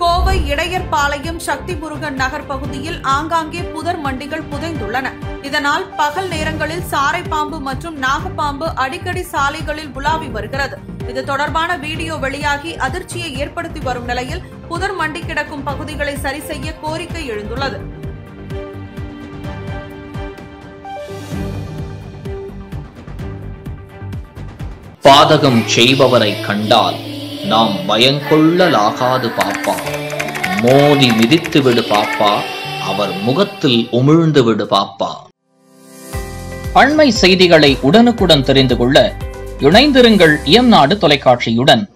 கோவை இடையர்பாளையம் சக்தி முருகன் நகர் பகுதியில் ஆங்காங்கே புதர் மண்டிகள் புதைந்துள்ளன இதனால் பகல் நேரங்களில் சாரை பாம்பு மற்றும் நாகப்பாம்பு அடிக்கடி சாலைகளில் உலாவி வருகிறது இது தொடர்பான வீடியோ வெளியாகி அதிர்ச்சியை ஏற்படுத்தி வரும் நிலையில் புதர் மண்டி கிடக்கும் பகுதிகளை சரி செய்ய கோரிக்கை எழுந்துள்ளது பாதகம் செய்பவரை கண்டால் நாம் பயங்கொள்ளலாகாது பாப்பா மோதி மிதித்து விடு பாப்பா அவர் முகத்தில் உமிழ்ந்து விடு பாப்பா அண்மை செய்திகளை உடனுக்குடன் தெரிந்து கொள்ள இணைந்திருங்கள் இயம்நாடு தொலைக்காட்சியுடன்